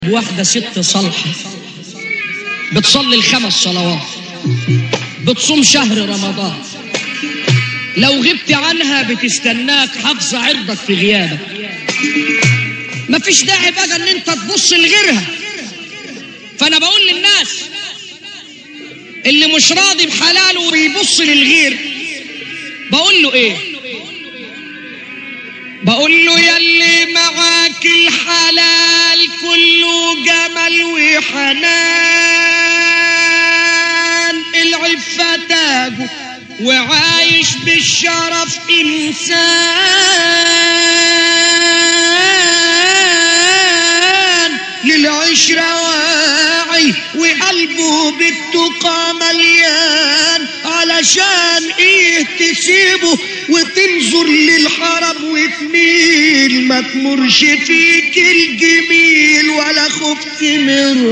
واحدة ست صالحة بتصلي الخمس صلوات بتصوم شهر رمضان لو غبت عنها بتستناك حافظة عرضك في غيابك مفيش داعي بقى ان انت تبص لغيرها فانا بقول للناس اللي مش راضي بحلاله وبيبص للغير بقول له ايه بقول له يلي معاك الحلال كله جمل وحنان العفة تاجه وعايش بالشرف إنسان للعشرة واعي وقلبه بالتقى مليان علشان ايه تسيبه وتنظر للحرم وتميل ما تمرش فيك الجميل ولا خفت من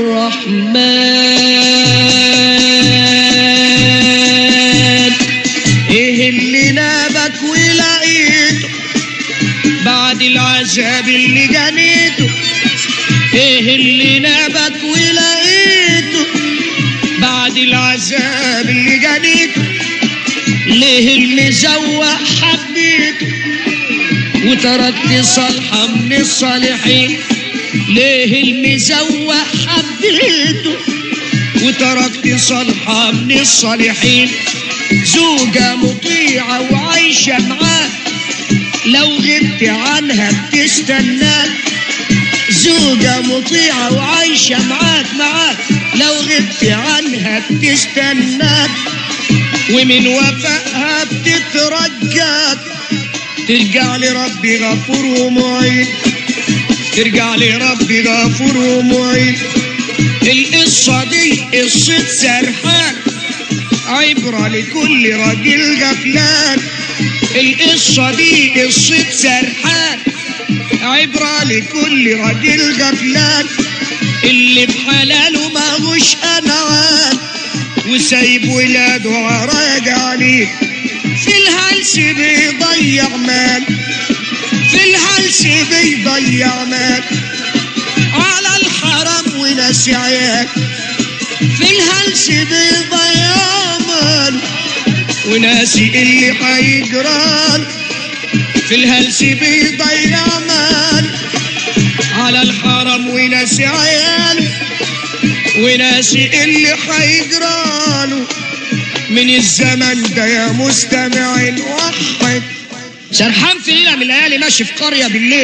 الرحمن ايه اللي نابك ولقيته بعد العذاب اللي جنيته ايه اللي نابك ولقيته بعد العذاب اللي جنيته ليه المزوق حبيته وتركت صالحة من الصالحين ليه المزوق حبيته وتركت صالحة من الصالحين زوجة مطيعة وعايشة معاك لو غبت عنها بتستناك زوجة مطيعة وعايشة معاك معاك لو غبت عنها بتستناك ومن وفائها بتترجاك ترجع لربي غفور ومعين ترجع لربي غفور ومعين القصة دي قصة سرحان عبرة لكل راجل غفلان القصة دي قصة سرحان عبرة لكل راجل غفلان اللي بحلاله ماهوش أنعام وسايب ولاده عراج عليه في الهلس بيضيع مال في الهلس بيضيع مال على الحرم وناس عيال في الهلس بيضيع مال وناسي اللي حيجران في الهلس بيضيع مال على الحرم وناسي عيال وناسي اللي حيجراله من الزمن ده يا مستمع وحد سرحان في ليلة من الليالي ماشي في قرية بالليل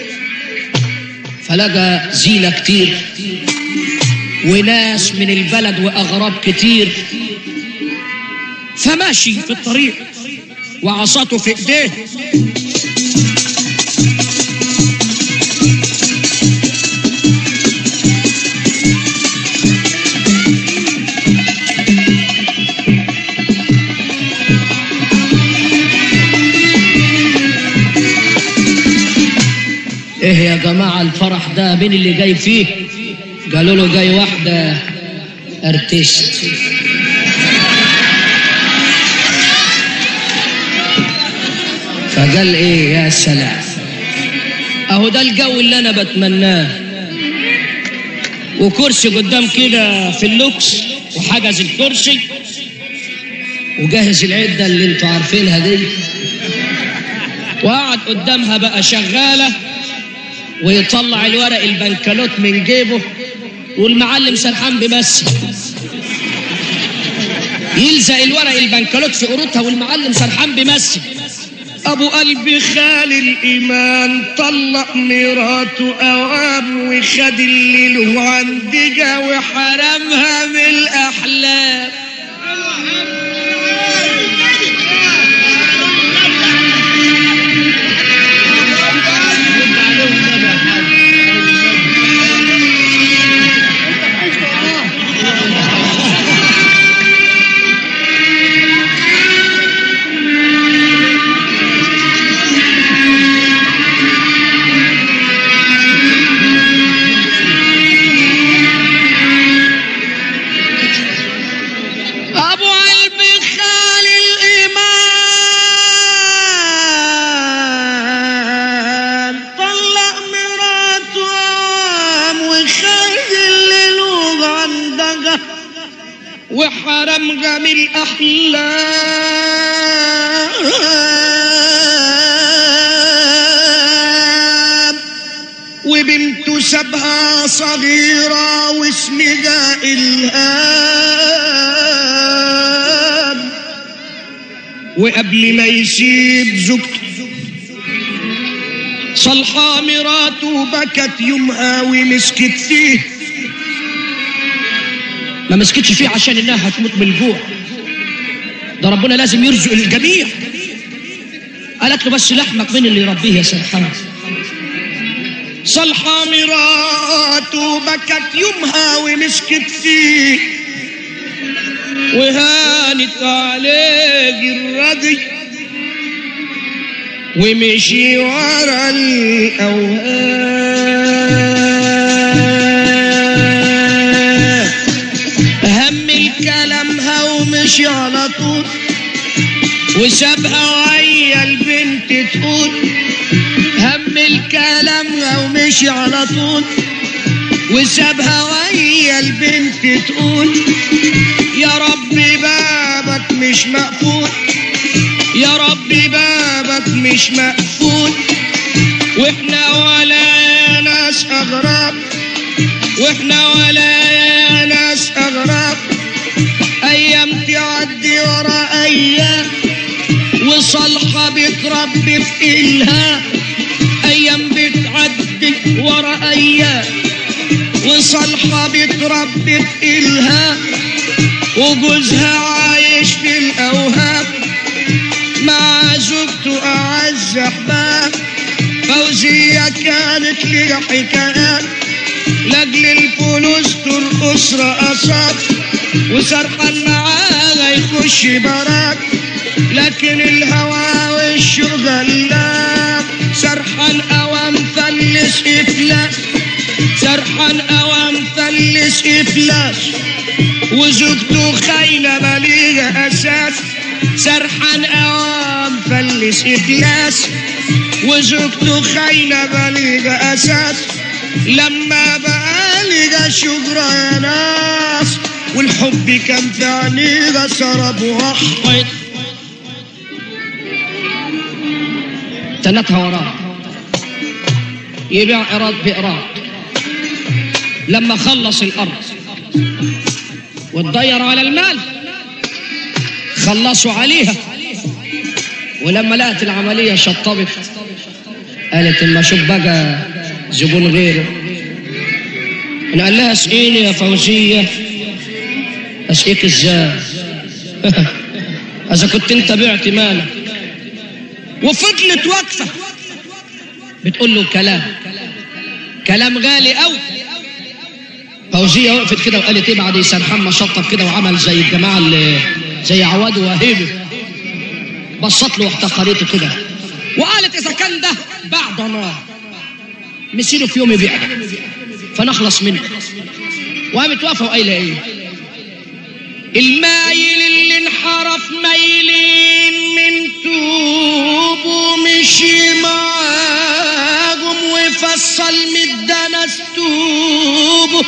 فلقى زينة كتير وناس من البلد وأغراب كتير فماشي في الطريق وعصاته في ايديه ايه يا جماعة الفرح ده مين اللي جاي فيه قالوا له جاي واحدة ارتست فقال ايه يا سلام اهو ده الجو اللي انا بتمناه وكرسي قدام كده في اللوكس وحجز الكرسي وجهز العده اللي انتوا عارفينها دي وقعد قدامها بقى شغاله ويطلع الورق البنكنوت من جيبه والمعلم سرحان بيمثل يلزق الورق البنكنوت في قروطها والمعلم سرحان بيمثل ابو قلبي خال الايمان طلق مراته اوام وخد اللي له عندجا وحرمها من الاحلام وحرم غم الأحلام وبنته سابها صغيرة واسمها إلهام وقبل ما يسيب زوجته صلحة مراته بكت يومها ومسكت فيه ما مسكتش فيه عشان انها هتموت من الجوع ده ربنا لازم يرزق الجميع قالت له بس لحمك مين اللي يربيه يا سرحان صلحة مراته بكت يومها ومسكت فيه وهانت عليه الرضي ومشي ورا الأوهام هم الكلامها ومشي على طول وسابها وهي البنت تقول هم الكلامها ومشي على طول وسابها وهي البنت تقول يا رب بابك مش مقفول يا رب بابك مش مقفول واحنا ولا يا ناس اغراب واحنا ولا يا ناس اغراب ايام تعدي ورا ايام وصالحة بتربي في إلها أيام بتعدي ورا أيام وصالحة بتربي في إلها وجوزها عايش في الأوهام مع زوجته أعز أحباب فوزية كانت ليها حكايات لاجل الفلوس ترقص رقصات وسرحان معاها يخش براك لكن الهوى والشغلات سرحان اوام فلس افلاس سرحان اوام فلس افلاس وزوجته خاينة مالية اساس سرحان اوام فلس افلاس وزوجته خاينة مالية اساس لما بقى لقى شجرة يا ناس والحب كان في عينيها سرب وحيط تنتها وراه يبيع إيراد بإيراد لما خلص الأرض واتضير على المال خلصوا عليها ولما لقت العملية شطبت قالت اما اشوف بقى زبون غيره انا قال لها اسقيني يا فوزية اسقيك ازاي اذا كنت انت بعت مالك وفضلت واقفة بتقول له كلام كلام غالي قوي فوزية وقفت كده وقالت ايه بعد سرحان ما شطب كده وعمل زي الجماعة اللي زي عواد وهيبه بصت له واحتقرته كده وقالت اذا كان ده بعد نار مسيره في يوم يبيعنا فنخلص منه وقامت واقفه وقايله ايه المايل اللي انحرف مايلين من توب ومشي معاهم وفصل من الدنس توب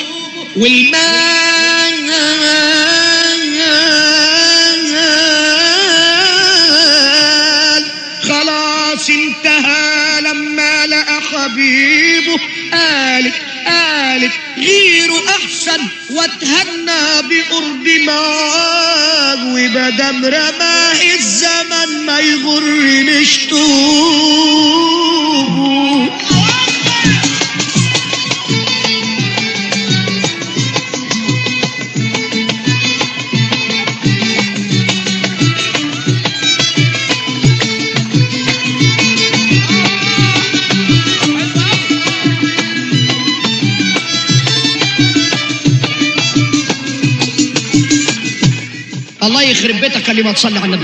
والمال خلاص انتهى لما لقى حبيبه قالت قالت غيره احسن واتهنى بقرب معاه ومادام رماه الزمن ما يغر مش توبه الله يخرب بيتك اللي ما تصلي على النبي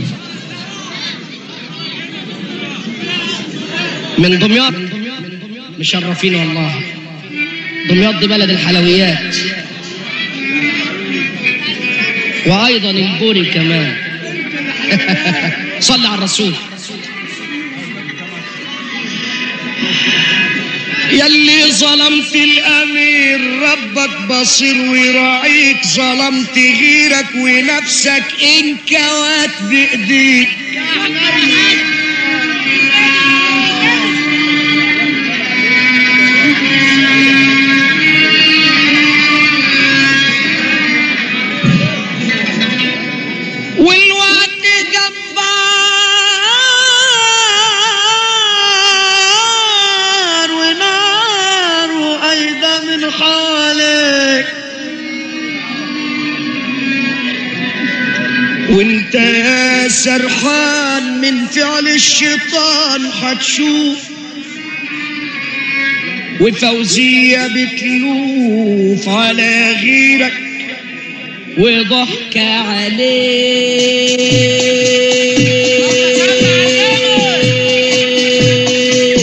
من دمياط مشرفين والله دمياط دي بلد الحلويات وايضا البوري كمان صلي على الرسول يلي ظلمت الامير رب ربك بصير ويراعيك ظلمت غيرك ونفسك انكوت بايديك والوقت جبار ونار وأيضا من حواليك وانت يا سرحان من فعل الشيطان حتشوف وفوزية بتلوف على غيرك وضحك عليك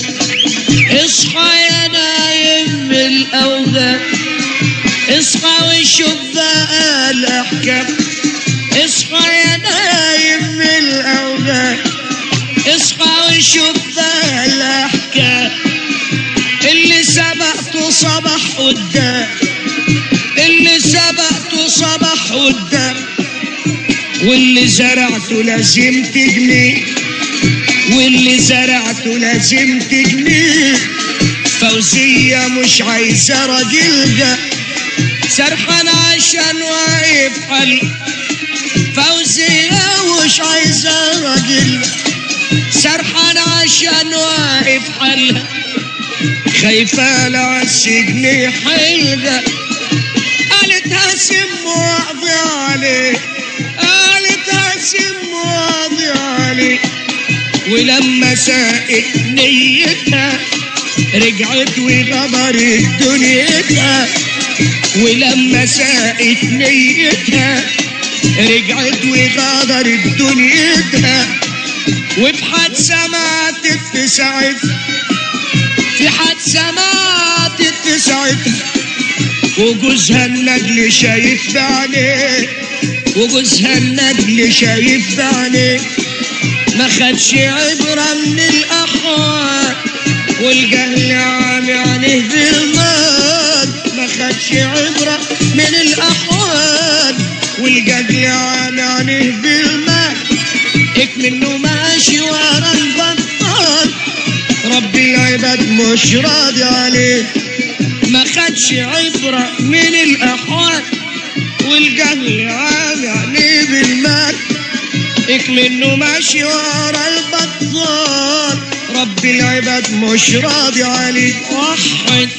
اصحى يا نايم من الاوغان اصحى وشوف بقى الاحكام اصحى يا نايم من الاوغان اصحى وشوف بقى الاحكام اللي سبقته صبح قدام اللي سبقته صبح قدام واللي زرعته لازم تجنيه واللي زرعته لازم تجنيه فوزية مش عايزة راجل ده سرحان عشان واقف حلي فوزية مش عايزة راجل سرحان عشان واقف حلها خايفة لو السجن حلقة قالت هسم واقضي عليه قالت هسم واقضي عليه ولما ساقت نيتها رجعت وغدرت دنيتها ولما ساقت نيتها رجعت وغدرت دنيتها وفي حادثة ماتت في ساعتها في حادثة ماتت في ساعتها وجوزها النجل شايف بعينيه وجوزها النجل شايف بعينيه ما خدش عبرة من الأحوال والجهل عامي عينيه بالمال ما خدش عبرة من الأحوال والجهل عامي عينيه بالمال هيك منه ماشي ورا البطال رب العباد مش راضي عليه ما خدش عبرة من الأحوال والجهل عامي عينيه بالمال هيك منه ماشي ورا البطال رب العباد مش راضي عليه وحد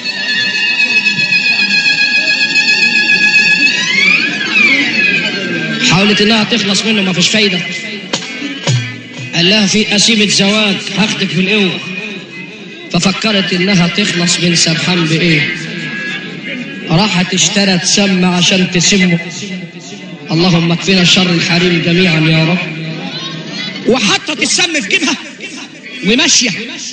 حاولت انها تخلص منه ما فيش فايده قال لها في قسيمة زواج هاخدك بالقوة ففكرت انها تخلص من سرحان بايه راحت اشترت سم عشان تسمه اللهم اكفنا شر الحريم جميعا يا رب وحطت السم في جيبها وماشيه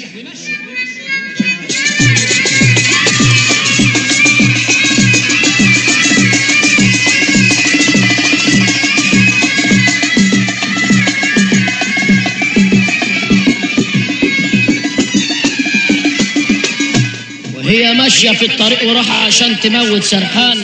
وهي ماشية في الطريق وراح عشان تموت سرحان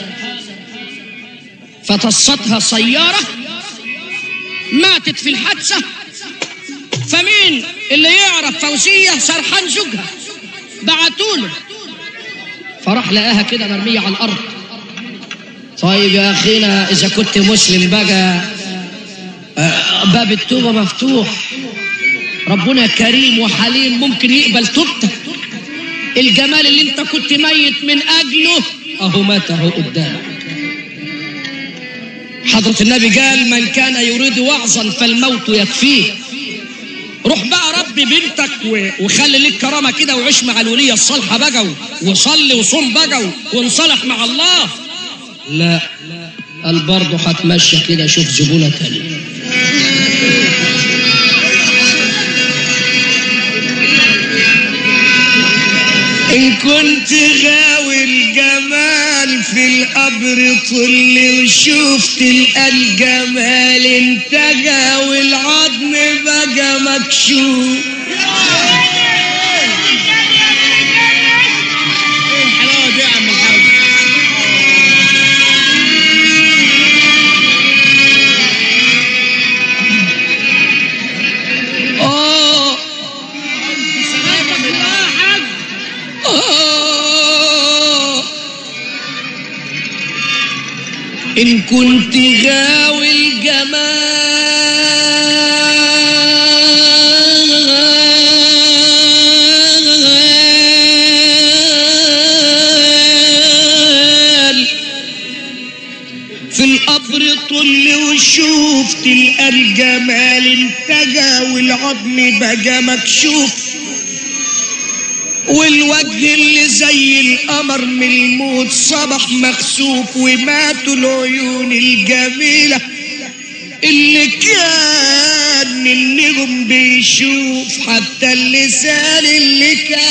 فتصتها سيارة ماتت في الحادثة فمين اللي يعرف فوزية سرحان زوجها بعتوله فراح لقاها كده مرمية على الأرض طيب يا أخينا إذا كنت مسلم بقى آه، باب التوبة مفتوح ربنا كريم وحليم ممكن يقبل توبتك الجمال اللي انت كنت ميت من اجله اهو مات اهو قدامك حضرة النبي قال من كان يريد وعظا فالموت يكفيه روح بقى ربي بنتك و- وخلي لك كرامة كده وعيش مع الولية الصالحة بقى و- وصلي وصوم بقى و- وانصلح مع الله لا قال برضه هتمشى كده شوف زبونة تانية إن كنت غاوي الجمال في القبر طل وشفت القى الجمال انت غاوي العظم بقى مكشوف الحلاوه دي يا عم الحاج إن كنت غاوي الجمال في القبر طل وشوف تلقى الجمال انتجى والعظم بقى مكشوف والوجه اللي زي القمر من الموت صبح مخسوف وماتوا العيون الجميلة اللي كان النجم بيشوف حتى اللسان اللي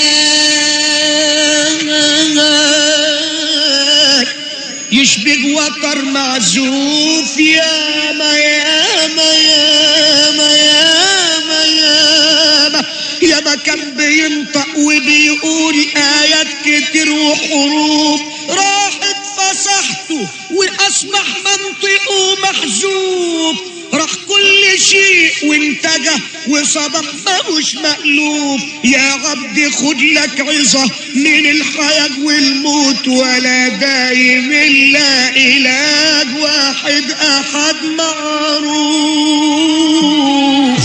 كان يشبك وتر معزوف يا ما يا ما يا ما يا ما يا ما يا ما كان بينطق وبيقول آيات كتير وحروف راحت فصحته وأصبح منطقه محذوف راح كل شيء وانتجه وصبح ماهوش مألوف يا عبدي خد لك عظة من الحياة والموت ولا دايم إلا علاج واحد أحد معروف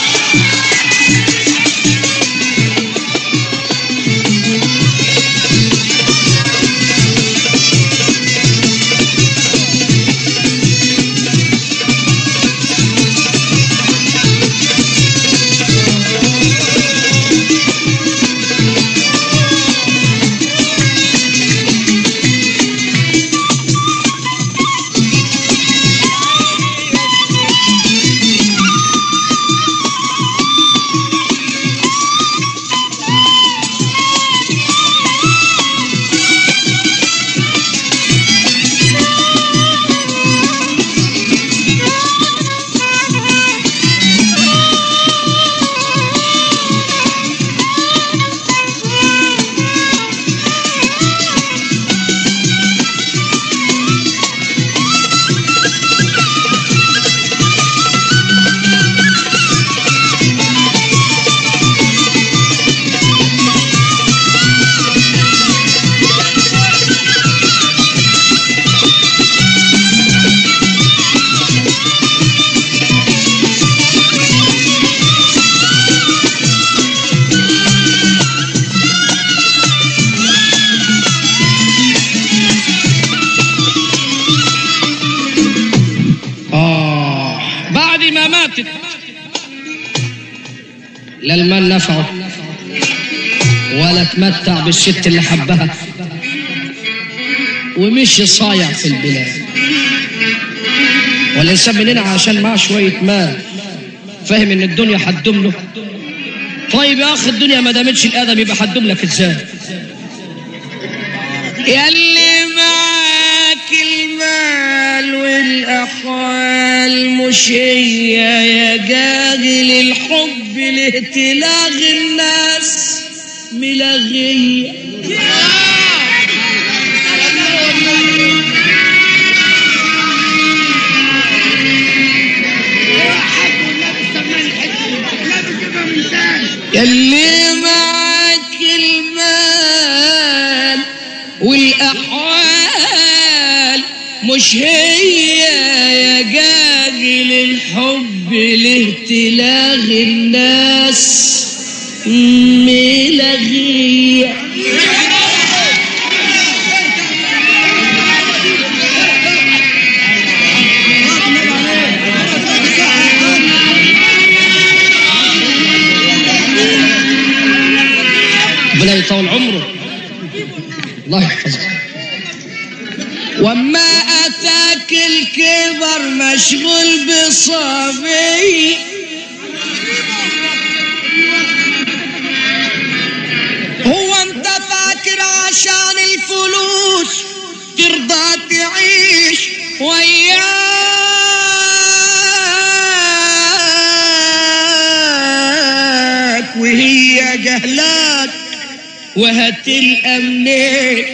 آه بعد ما ماتت لا المال نفعه ولا تمتع بالست اللي حبها ومشي صايع في البلاد والإنسان مننا عشان معاه شوية مال فاهم إن الدنيا هتدوم له طيب يا أخي الدنيا ما دامتش الآدم يبقى هتدوم لك إزاي ياللي معاك المال والأحوال مش هي يا جاهل الحب لاهتلاغ الناس ملغية ياللي معاك المال والأحوال مش هي يا جاجل الحب لاهتلاغ الناس ملغية ربنا يطول عمره الله يحفظك وما أتاك الكبر مشغول بصبي هو انت فاكر عشان الفلوس ترضى تعيش وياك وهي جهلاك وهتلقى منين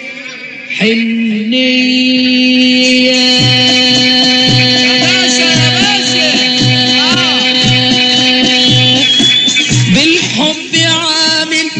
حنية بالحب عامل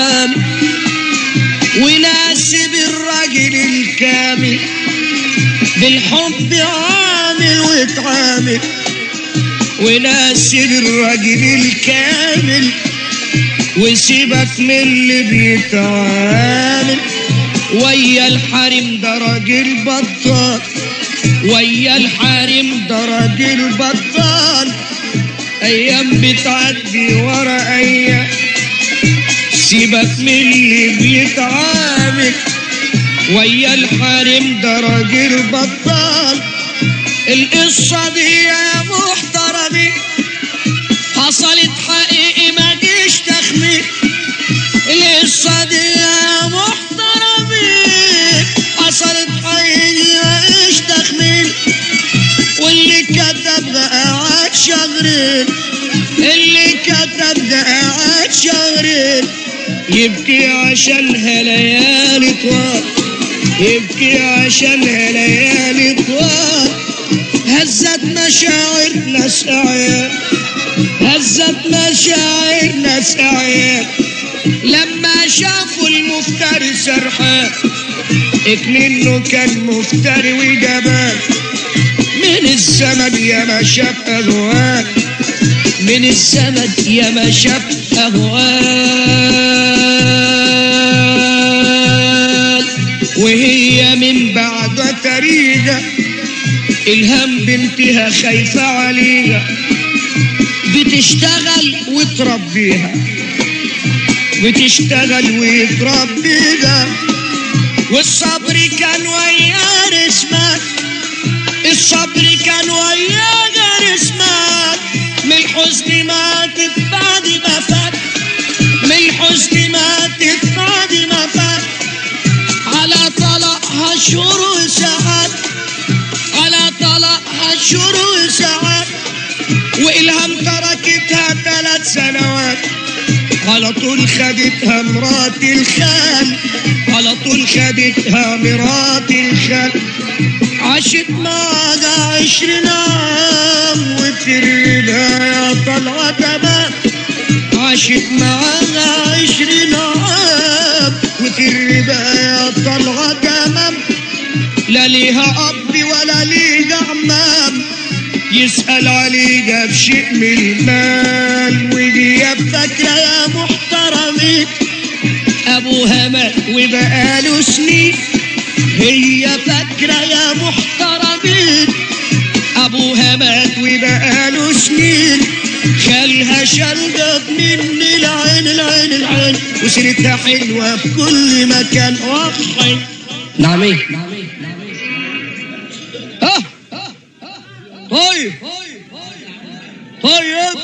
وتعامل وناسب الراجل الكامل بالحب عامل وتعامل وناسي الراجل الكامل وسيبك من اللي بيتعامل ويا الحريم ده راجل بطال ويا الحريم ده راجل بطال ايام بتعدي ورا ايام سيبك من اللي بيتعامل ويا الحريم ده راجل بطال القصة دي يا محترمين حصلت حقيقي ما جيش تخمين القصة دي يا محترمين حصلت حقيقي ما جيش تخمين واللي كتب ده قاعد شهرين اللي كتب ده قاعد شهرين يبكي عشانها ليالي طوال يبكي عشانها ليالي طوال هزت مشاعرنا سعيان هزت مشاعرنا سعيان لما شافوا المفتري سرحان اكمنه كان مفتري وجبان من الزمن يا ما شاف اهوال من الزمن يا ما شاف اهوال وهي من بعد تريجة الهم بنتها خايفة عليها بتشتغل وتربيها بتشتغل وتربيها والصبر كان ويا رسمات الصبر كان ويا رسمات من الحزن ماتت بعد ما فات من الحزن ماتت بعد ما فات على طلقها شهور وساعات على طلقها شهور وساعات وإلهام تركتها ثلاث سنوات على طول خدتها مرات الخال على طول خدتها مرات الخال عاشت معاها عشرين عام وتربها يا طلعة تمام عاشت معاها عشرين عام وتربها يا طلعة تمام لا ليها أب ولا ليها عمام يسأل عليها بشيء من المال ودي فاكرة يا محترمين أبوها مات وبقاله سنين هي فاكرة يا محترمين أبوها مات وبقاله سنين خالها شلقت من العين العين العين وسيرتها حلوة في كل مكان وحي نعم ايه اه طيب طيب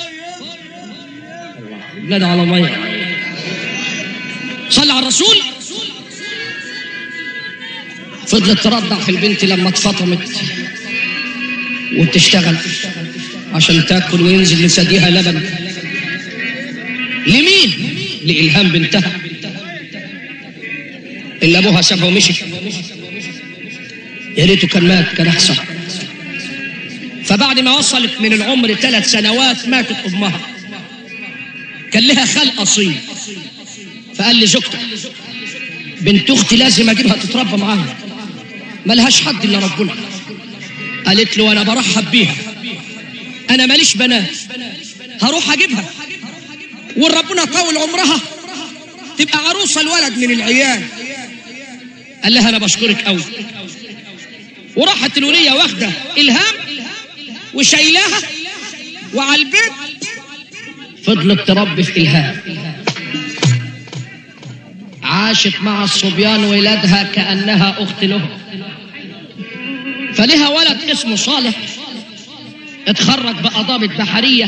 نادى على ميه صلى على الرسول فضلت ترضع في البنت لما اتفطمت وتشتغل عشان تاكل وينزل لثديها لبن لمين؟ لإلهام بنتها اللي أبوها سابها ومشي يا ريته كان مات كان أحسن فبعد ما وصلت من العمر ثلاث سنوات ماتت أمها كان لها خال أصيل فقال لي زوجته بنت أختي لازم أجيبها تتربى معاها ملهاش حد إلا ربنا قالت له أنا برحب بيها أنا ماليش بنات هروح أجيبها والربنا طول عمرها تبقى عروسة الولد من العيال قال لها أنا بشكرك قوي وراحت الولية واخدة إلهام وشايلاها وعلى البيت فضلت تربي في إلهام عاشت مع الصبيان ولادها كأنها أخت له فلها ولد اسمه صالح اتخرج بقضابة بحرية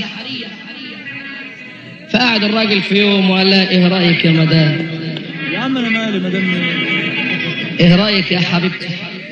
فقعد الراجل في يوم وقال لها ايه رأيك يا مدام يا عم انا مالي مدام ايه رأيك يا حبيبتي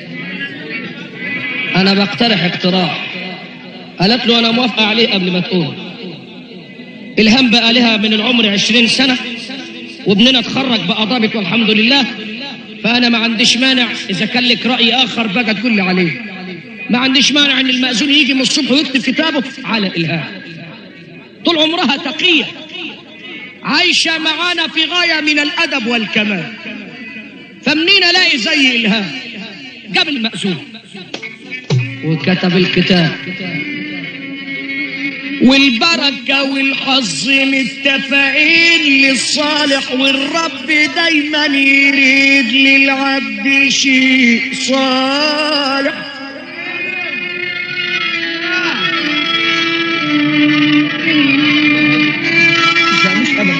انا بقترح اقتراح قالت له انا موافقة عليه قبل ما تقول الهام بقى لها من العمر عشرين سنة وابننا اتخرج بقضابة والحمد لله فانا ما عنديش مانع اذا كان لك رأي اخر بقى تقول لي عليه ما عنديش مانع ان المأذون يجي من الصبح ويكتب كتابه على الهام طول عمرها تقية عايشة معانا في غاية من الأدب والكمال فمنين ألاقي زي إلهام جاب المأذون وكتب الكتاب والبركة والحظ متفقين للصالح والرب دايما يريد للعبد شيء صالح مش أبدا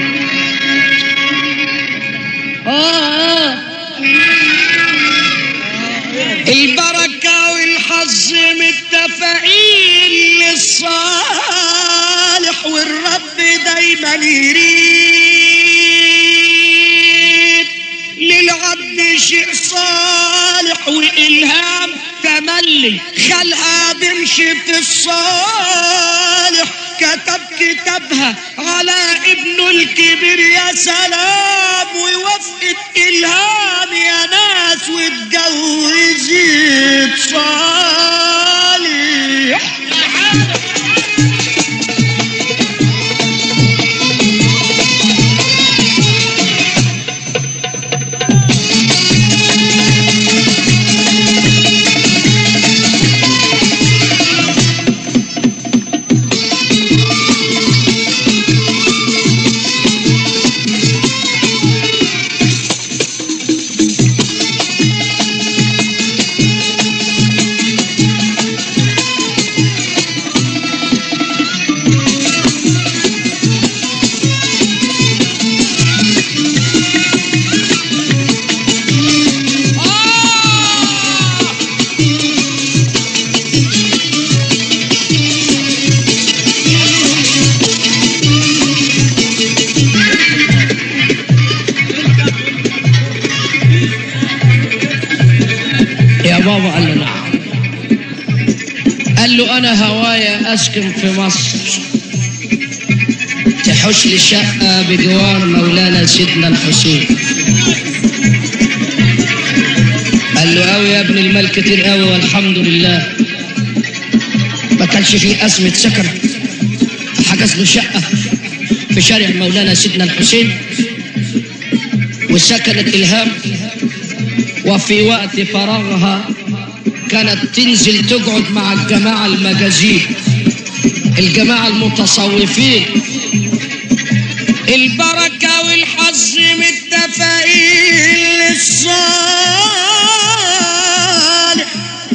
آه آه البركة والحظ متفقين للصالح والرب دايما يريد للعبد شيء صالح وإلهام تملي خلقها بمشي في الصالح كتب كتابها على ابنه الكبير يا سلام ووفقت إلهام يا ناس واتجوزت صالح يا بابا قال له نعم قال له انا هوايا اسكن في مصر تحوش لي شقه بجوار مولانا سيدنا الحسين قال له قوي يا ابن المال كتير قوي والحمد لله ما كانش فيه أزمة سكن حجز له شقة في شارع مولانا سيدنا الحسين وسكنت إلهام وفي وقت فراغها كانت تنزل تقعد مع الجماعة المجازين الجماعة المتصوفين البركة والحظ متفقين للصالح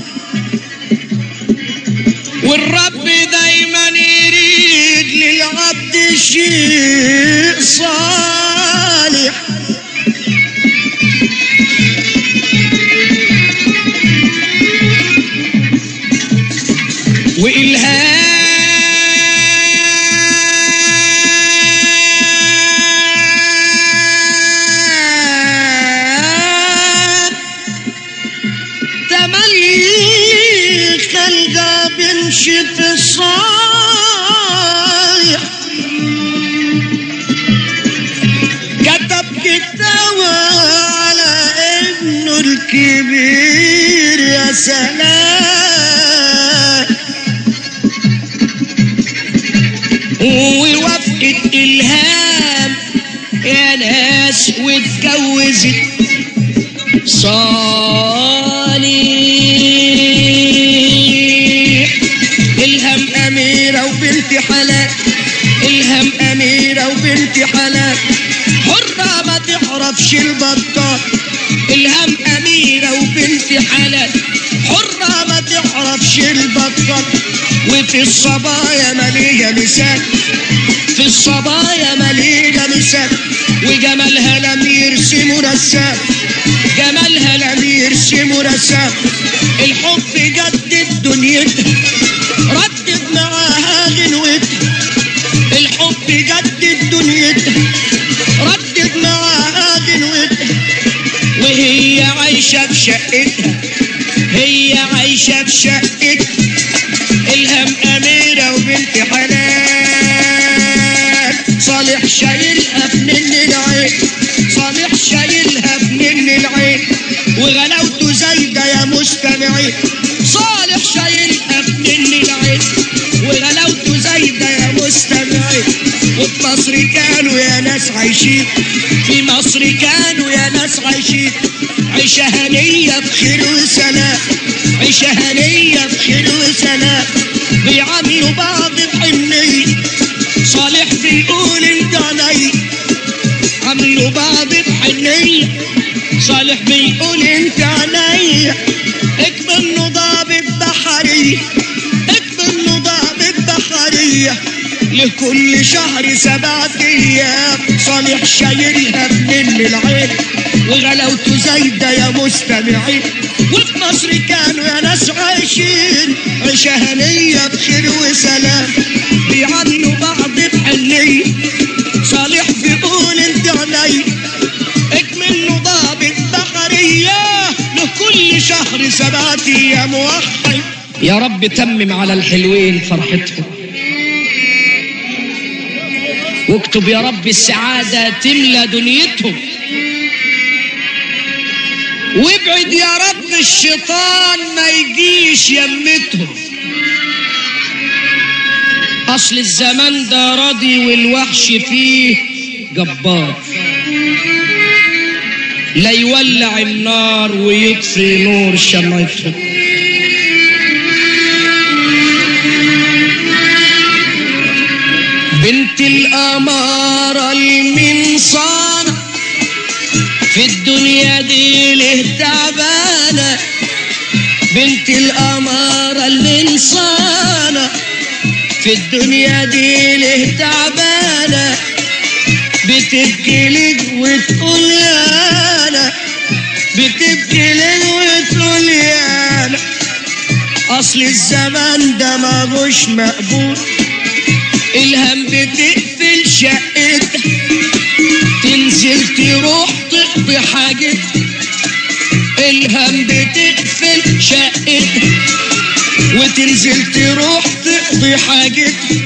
والرب دايما يريد للعبد شيء صالح وإلهام تملي خلقه بيمشي في الصالح كتب كتاب على ابنه الكبير يا سلام ووافقت إلهام يا ناس واتجوزت صالح إلهام أميرة وبنت حلال إلهام أميرة وبنت حلال حرة ما تعرفش البطال إلهام أميرة وبنت حلال حرة ما تعرفش البطال وفي الصبايا مالية مثال في الصبايا مالية مثال وجمالها لم يرسم رسام جمالها لم يرسم رسام الحب جدد دنيتها ردد معاها غنوتها الحب جدد دنيتها ردد معاها غنوتها وهي عايشة في شقتها هي عايشة في شقتها الهم أميرة وبنت حلال صالح شايلها في نن العين صالح شايلها في نن العين وغلاوته زايدة يا مستمعين صالح شايلها في نن العين وغلاوته زايدة يا مستمعين وفي مصر كانوا يا ناس عايشين في مصر كانوا يا ناس عايشين عيشة هنية بخير وسلام عيشة هنية بخير وسلام بيعاملوا بعض بحنية صالح بيقول انت عيني عاملوا بعض بحنية صالح بيقول انت عيني اكمل نضاب البحرية اكمل نضاب البحرية لكل شهر سبعة ايام صالح شايلها من العين وغلاوته زايدة يا مستمعين وفي مصر كانوا يا ناس عايشين عيشة هنية بخير وسلام بيعاملوا بعض بحنية صالح بيقول انت عيني اكمل نضاب البحرية لكل شهر سبعة ايام وحي يا رب تمم على الحلوين فرحتهم واكتب يا رب السعادة تملى دنيتهم وابعد يا رب الشيطان ما يجيش يمتهم أصل الزمان ده راضي والوحش فيه جبار لا يولع النار ويطفي نور شمعتهم بنت الأمارة المنصانة في الدنيا دي له تعبانة بنت الأمارة المنصانة في الدنيا دي له تعبانة بتبكي لك وتقول يا أنا بتبكي لك وتقول يا أنا أصل الزمان ده ماهوش مقبول الهم بتقفل شقتها تنزل تروح تقضي حاجتها الهم بتقفل شقتها وتنزل تروح تقضي حاجتها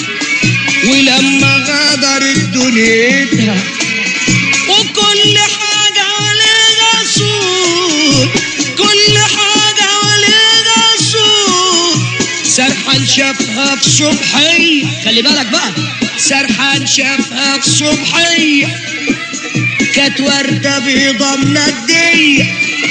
ولما غادرت دنيتها وكل حاجة عليها صوت كل حاجة عليها صوت سرحان شافها في صبحية خلي بالك بقى سرحان شافها في صبحية كانت وردة بيضة مندية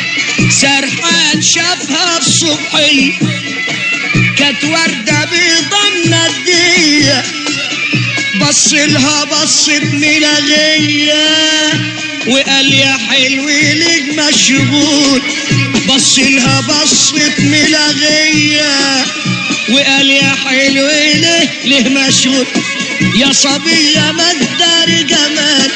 سرحان شافها في صبحية كانت وردة بيضة مندية بص لها بصت ملغية وقال يا حلو ليك مشغول بص لها بصت ملغية وقال يا حلو ليه ليه مشغول يا صبية مقدر جمال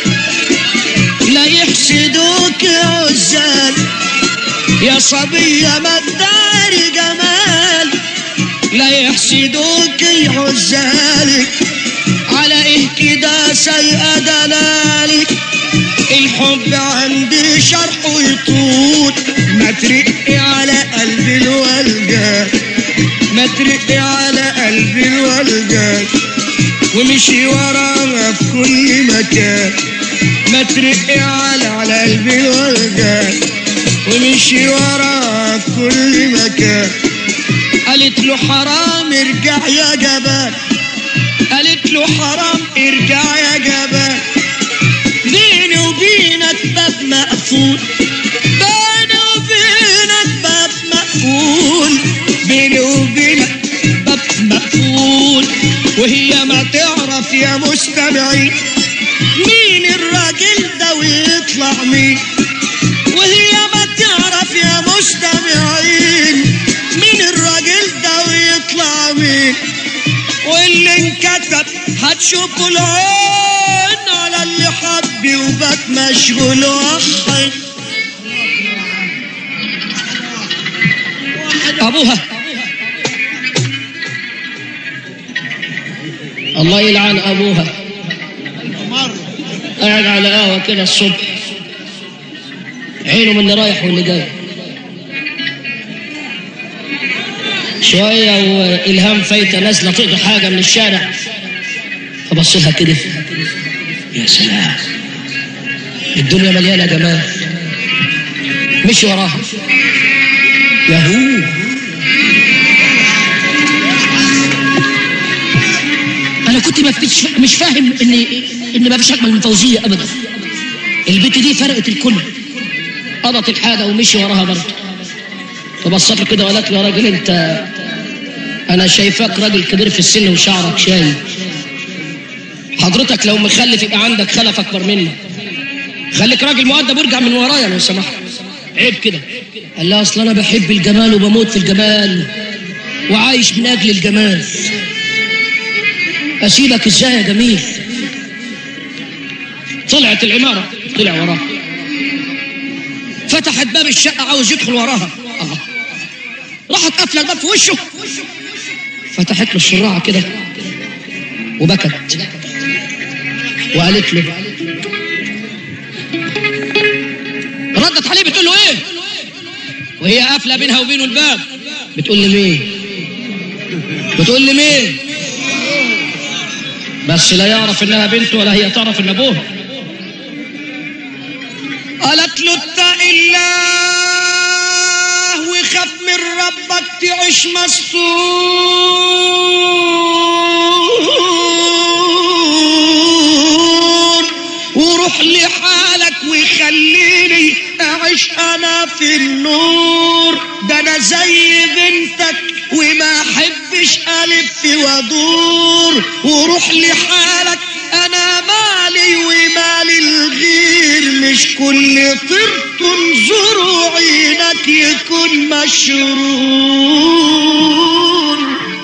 لا يحسدوك عزال يا صبية مقدر جمال لا يحسدوك عزالك على ايه كده سيئة دلالك الحب عندي شرح ويطول ما ترقي على قلبي الولجان ما ترقي على قلبي الولجان ومشي وراها في كل مكان ما ترقي على على قلبي الولجان ومشي وراها في كل مكان قالت له حرام ارجع يا جبال قالت له حرام ارجع يا جبال بيني وبينك باب مقفول بيني وبينك باب مقفول بيني وبينك باب مقفول وهي ما تعرف يا مستمعين مين الراجل ده ويطلع مين وهي ما تعرف يا مستمعين مين الراجل ده ويطلع مين واللي انكتب هتشوفوا العين على اللي حبي وبات مشغول وحي أبوها الله يلعن أبوها قاعد على قهوة كده الصبح عينه من اللي رايح واللي جاي شوية وإلهام فايتة نازلة تقضي حاجة من الشارع فبص لها كده يا سلام الدنيا مليانة جمال مشي وراها يهو انا كنت ما فيش مش فاهم ان ان ما فيش اجمل من فوزيه ابدا البت دي فرقت الكل قضت الحاجه ومشي وراها برضه فبصت له كده وقالت له يا راجل انت انا شايفاك راجل كبير في السن وشعرك شايب حضرتك لو مخلف يبقى عندك خلف اكبر مني خليك راجل مؤدب وارجع من ورايا لو سمحت عيب كده قال لها اصل انا بحب الجمال وبموت في الجمال وعايش من اجل الجمال اسيبك ازاي يا جميل طلعت العماره طلع وراها فتحت باب الشقه عاوز يدخل وراها الله راحت قافله الباب في وشه فتحت له الشراعه كده وبكت وقالت له ردت عليه بتقول له ايه وهي قافله بينها وبينه الباب بتقول لي مين بتقول لي مين بس لا يعرف انها بنته ولا هي تعرف ان ابوها قالت له اتق الله وخاف من ربك تعيش مستور وروح لحالك وخليني اعيش انا في النور ده انا زي بنتك وما احبش الف وادور وروح لحالك انا مالي ومالي الغير مش كل طير تنظر عينك يكون مشرور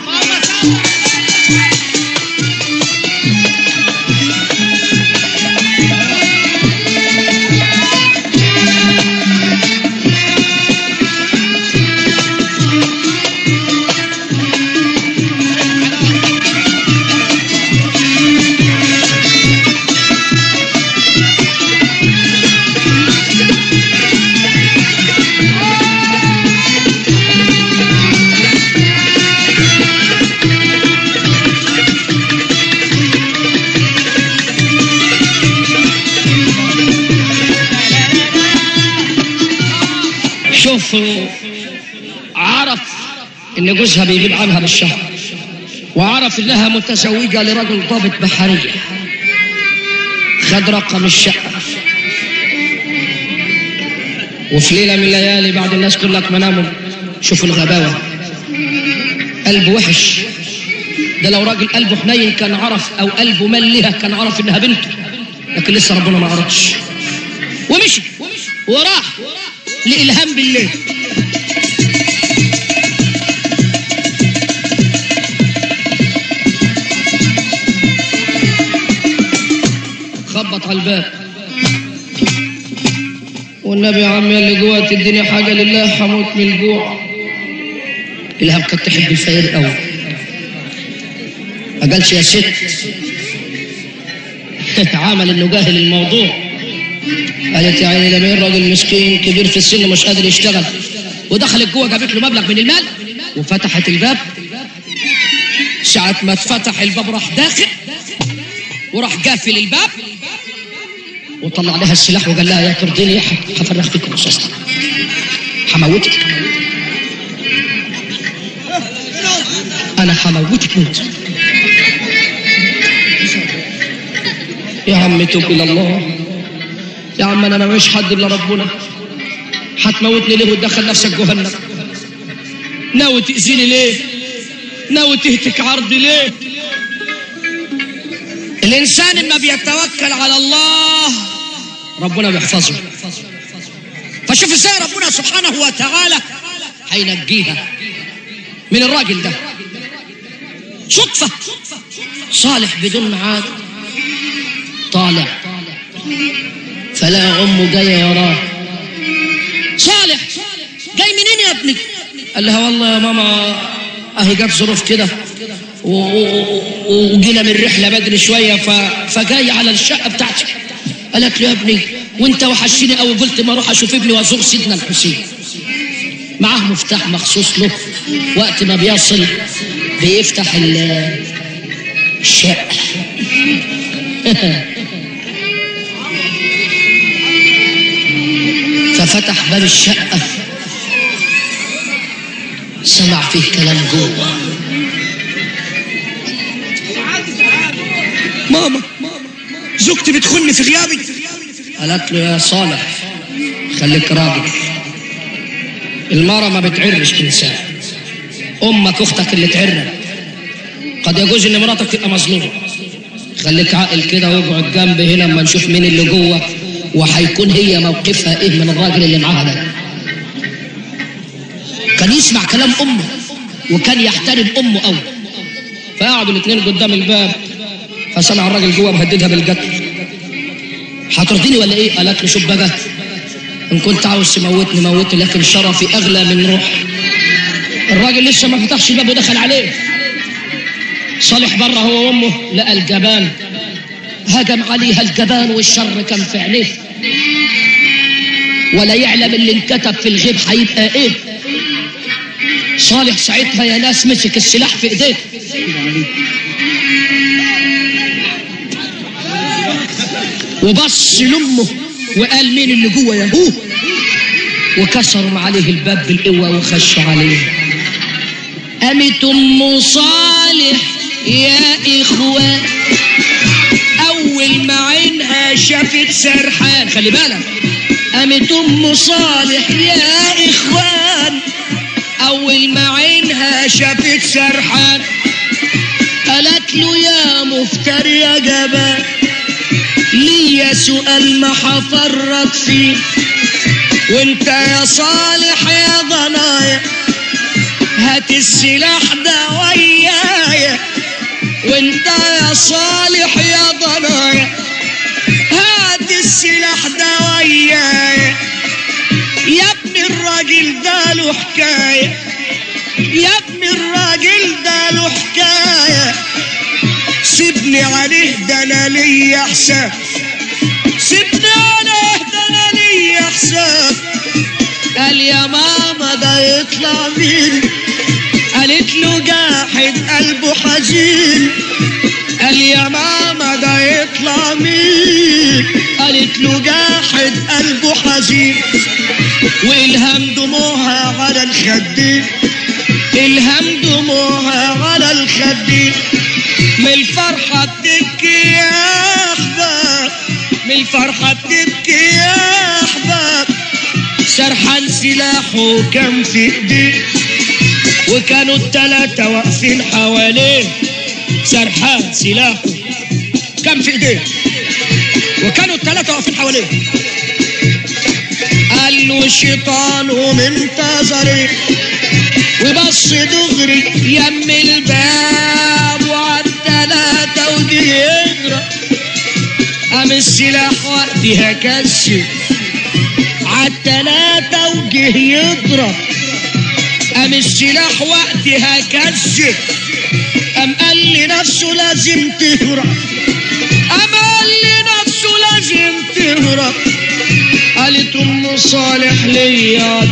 شوف عرف ان جوزها بيغيب عنها بالشهر وعرف انها متزوجه لرجل ضابط بحريه خد رقم الشقه وفي ليله من الليالي بعد الناس كلها مناموا شوفوا الغباوه قلبه وحش ده لو راجل قلبه حنين كان عرف او قلبه ملها كان عرف انها بنته لكن لسه ربنا ما عرفش ومشي وراح لإلهام بالله خبط على الباب والنبي يا عمي اللي جوه تديني حاجه لله هموت من الجوع الهام كانت تحب الفقير قوي ما قالش يا ست عمل انه جاهل الموضوع قالت يا عيني ده مين راجل مسكين كبير في السن مش قادر يشتغل ودخلت جوه جابت له مبلغ من المال وفتحت الباب ساعة ما اتفتح الباب راح داخل وراح قافل الباب وطلع لها السلاح وقال لها يا ترضيني هفرغ فيك الرصاص هموتك انا هموتك موت يا عم توب الى الله يا عم انا مش حد الا ربنا هتموتني ليه وتدخل نفسك جهنم ناوي تاذيني ليه ناوي تهتك عرضي ليه الانسان اما بيتوكل على الله ربنا بيحفظه فشوف ازاي ربنا سبحانه وتعالى هينجيها من الراجل ده صدفة صالح بدون ميعاد طالع فلا أمه جاية وراه صالح جاي منين يا ابني قال لها والله يا ماما اهي جت ظروف كده و- و- و- وجينا من الرحله بدري شويه ف... فجاي على الشقه بتاعتي قالت له يا ابني وانت وحشتني قوي قلت ما اروح اشوف ابني وازور سيدنا الحسين معاه مفتاح مخصوص له وقت ما بيصل بيفتح ال- الشقه ففتح باب الشقه سمع فيه كلام جوه ماما زوجتي بتخن في غيابي قالت له يا صالح خليك راجل المرة ما بتعرش تنساه امك اختك اللي تعرك قد يجوز ان مراتك تبقى مظلومه خليك عاقل كده واقعد جنب هنا اما نشوف مين اللي جوه وهيكون هي موقفها ايه من الراجل اللي معاها ده كان يسمع كلام امه وكان يحترم امه قوي فقعدوا الاثنين قدام الباب فسمع الراجل جوه مهددها بالقتل هترضيني ولا ايه قالت له شوف بقى ان كنت عاوز تموتني موتني لكن شرفي اغلى من روحي الراجل لسه ما فتحش الباب ودخل عليه صالح بره هو وامه لقى الجبان هجم عليها الجبان والشر كان في عينيه ولا يعلم اللي انكتب في الغيب هيبقى ايه صالح ساعتها يا ناس مسك السلاح في ايديه وبص لامه وقال مين اللي جوه يا هو وكسروا عليه الباب بالقوه وخشوا عليه قامت ام صالح يا اخوان اول ما عينها شافت سرحان خلي بالك قامت ام صالح يا اخوان اول ما عينها شافت سرحان قالت له يا مفتر يا جبان ليا سؤال ما حفرط فيه وانت يا صالح يا ضنايا هات السلاح ده ويايا وانت يا صالح يا ضنايا هات السلاح ده ويايا يا ابن الراجل ده له حكايه يا ابن الراجل ده له حكايه سيبني عليه ده انا ليا حساب سيبني عليه ده انا ليا حساب قال يا ماما ده يطلع مين قالت له جاحد قلبه حزين قال يا ماما ده يطلع مين قالت له جاحد قلبه حزين والهام دموعها على الخدين الهام دموعها على الخدين من الفرحة بتبكي يا أحباب من الفرحة بتبكي يا أحباب سرحان سلاحه كان في ايديه وكانوا التلاتة واقفين حواليه سرحان سلاحه كان في ايديه وكانوا التلاتة واقفين حواليه قال له شيطانه منتظرين وبص دغري يم الباب وعالتلاتة وجه يجرى قام السلاح وقتها كشف عالتلاتة وجه يضرب قام السلاح وقتها كشف قام قال لنفسه لازم تهرب قام قال لنفسه لازم تهرب قالت ام صالح ليا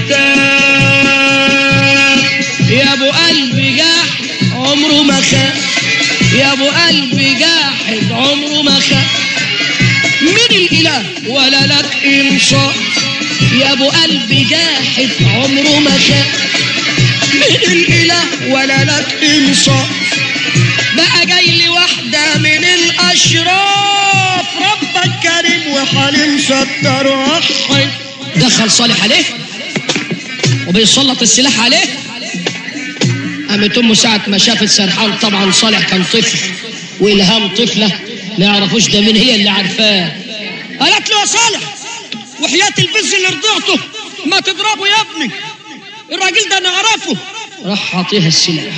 تاب يا ابو قلبي جاحد عمره ما خاف يا ابو قلبي جاحد عمره ما خاف من الاله ولا لك انصاف يا ابو قلبي جاحد عمره ما خاف من الاله ولا لك انصاف بقى جاي لي واحده من الاشراف ربك كريم وحليم ستر وحي دخل صالح عليه وبيسلط السلاح عليه قامت امه ساعة ما شافت سرحان طبعا صالح كان طفل والهام طفلة ما يعرفوش ده مين هي اللي عارفاه قالت له يا صالح وحياة البز اللي رضعته ما تضربه يا ابني الراجل ده انا اعرفه راح عطيها السلاح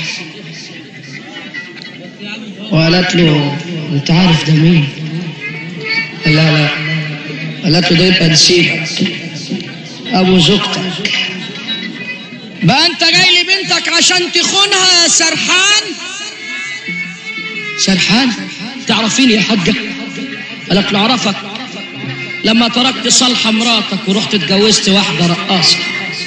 وقالت له انت عارف ده مين قال لا لا قالت له ده يبقى نسيبك ابو زوجتك بقى انت جاي لي بنتك عشان تخونها يا سرحان سرحان تعرفيني يا حاجة قالت له اعرفك لما تركت صالحة مراتك ورحت اتجوزت واحدة رقاصة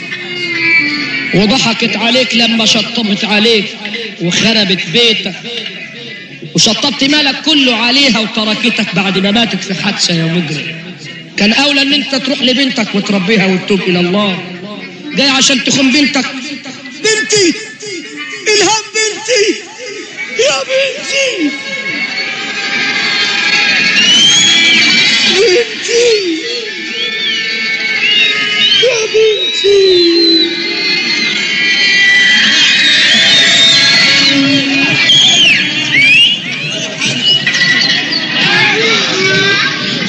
وضحكت عليك لما شطبت عليك وخربت بيتك وشطبت مالك كله عليها وتركتك بعد ما ماتت في حادثة يا مجرم كان أولى إن أنت تروح لبنتك وتربيها وتتوب إلى الله جاي عشان تخون بنتك بنتي إلهام بنتي يا بنتي بنتي يا بنتي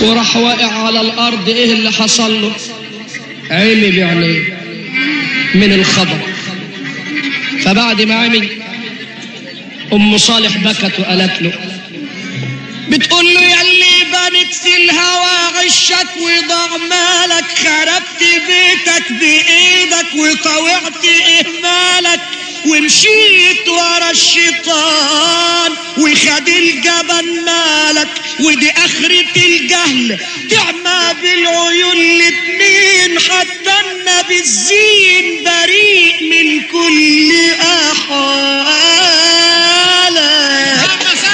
وراح واقع على الارض ايه اللي حصل له عمي بعينيه من الخبر فبعد ما عمي ام صالح بكت وقالت له بتقول له يلي بنت في الهوى غشك وضاع مالك خربت بيتك بايدك وطوعت اهمالك ومشيت ورا الشيطان وخد الجبل مالك ودي اخرة الجهل تعمى بالعيون الاتنين حتى النبي الزين بريء من كل احوالك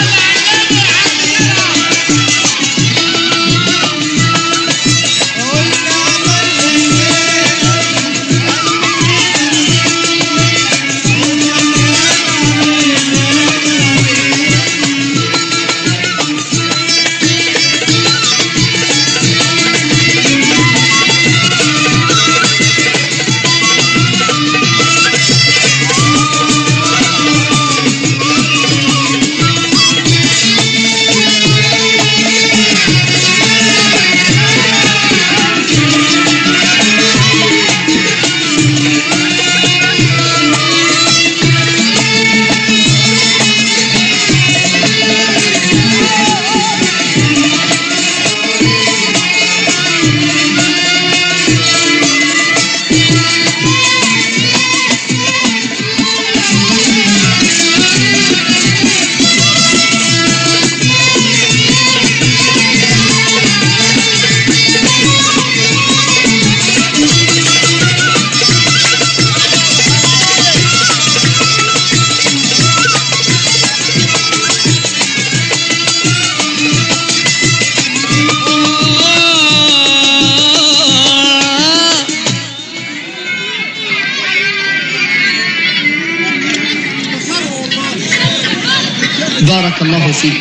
بارك الله فيك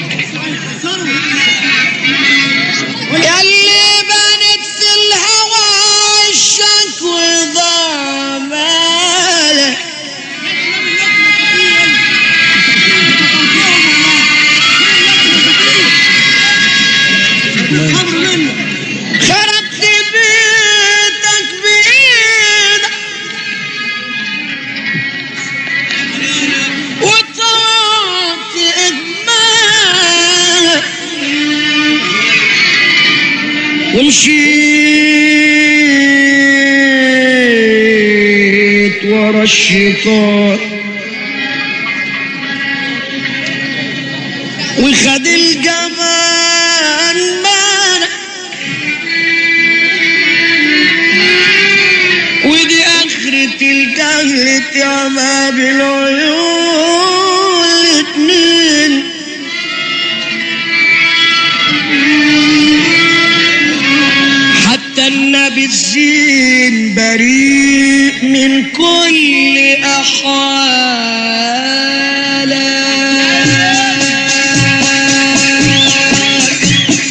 يلي بنت في الهوى عشك وضاع مالك خربت بيتك بإيدك وطلعت إجمالك ومشيت ورا الشيطان وخد الجمال مالك ودي آخرة الجهل تعمى بالعيون الاتنين حتى النبي الزين بريء من كل أحوالك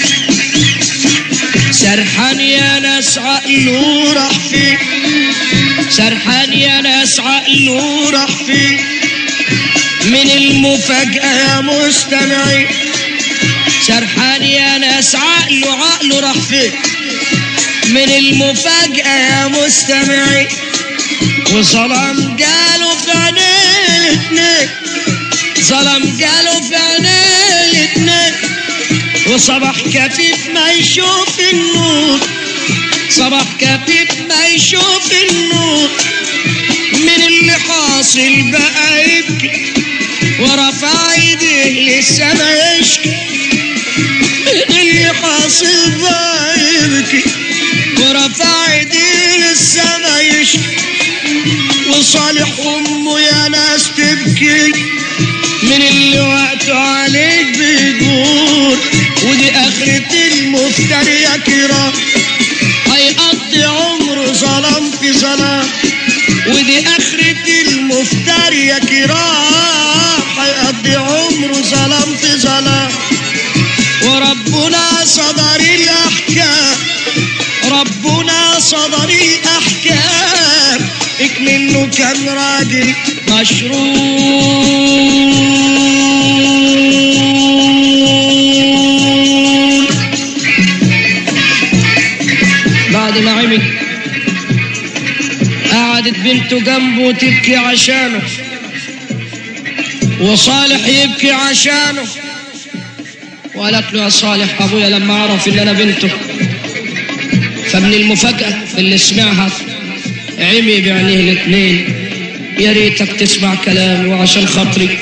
سرحان يا ناس عقله راح فين سرحان يا ناس عقله راح فين من المفاجأة يا مستمعين سرحان يا ناس عقله عقله راح فين من المفاجأة يا مستمعين وظلم قالوا في عينيه الاتنين ظلم قالوا في عينيه الاتنين وصباح كفيف ما يشوف النور صباح كفيف ما يشوف النور من اللي حاصل بقى يبكي ورفع ايديه للسما يشكي من اللي حاصل بقى يبكي ورفع ايديه للسما يشكي وصالح امه يا ناس تبكي من اللي وقته عليك بيدور ودي اخرة المفتري يا كرام هيقضي عمره ظلام في ظلام ودي اخرة المفتري يا كرام هيقضي عمره ظلام في ظلام وربنا صدر الاحكام ربنا صدر الاحكام اكمنه كان راجل مشروط قعدت بنته جنبه تبكي عشانه وصالح يبكي عشانه وقالت له يا صالح ابويا لما عرف ان انا بنته فمن المفاجأة اللي سمعها عمي بعينيه الاثنين يا ريتك تسمع كلامي وعشان خاطري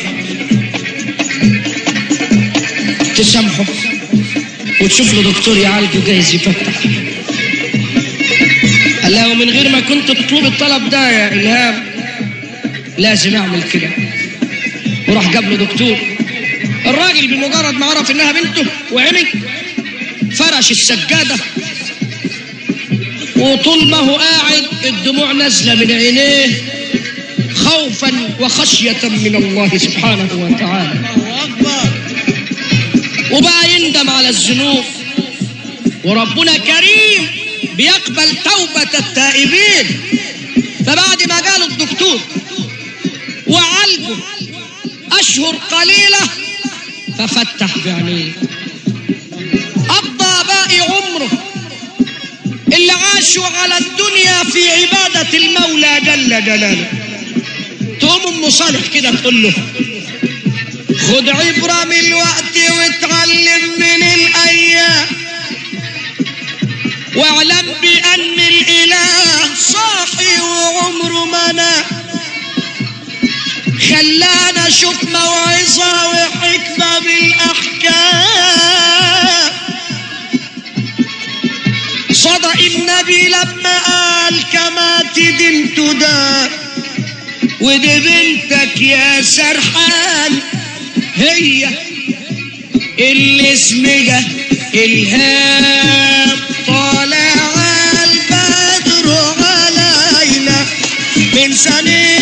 تسامحه وتشوف له دكتور يعالجه جايز يفتح قال لها ومن غير ما كنت تطلب الطلب ده يا إلهام لازم أعمل كده وراح جاب له دكتور الراجل بمجرد ما عرف إنها بنته وعمي فرش السجادة وطول ما هو قاعد الدموع نازلة من عينيه خوفا وخشية من الله سبحانه وتعالى الله اكبر وبقى يندم على الذنوب وربنا كريم بيقبل توبة التائبين فبعد ما جاله الدكتور وعالجه أشهر قليلة ففتح بعينيه قضى باقي عمره اللي عاشوا على الدنيا في عبادة المولى جل جلاله تقوم أم صالح كده تقول له خد عبرة من الوقت واتعلم من الأيام واعلم بأن الإله صاحي وعمره ما نام خلانا اشوف موعظة وحكمة بالأحكام صدق النبي لما قال كما تدين تدار ودي بنتك يا سرحان هي اللي اسمها إلهام طالع البدر علينا من سنين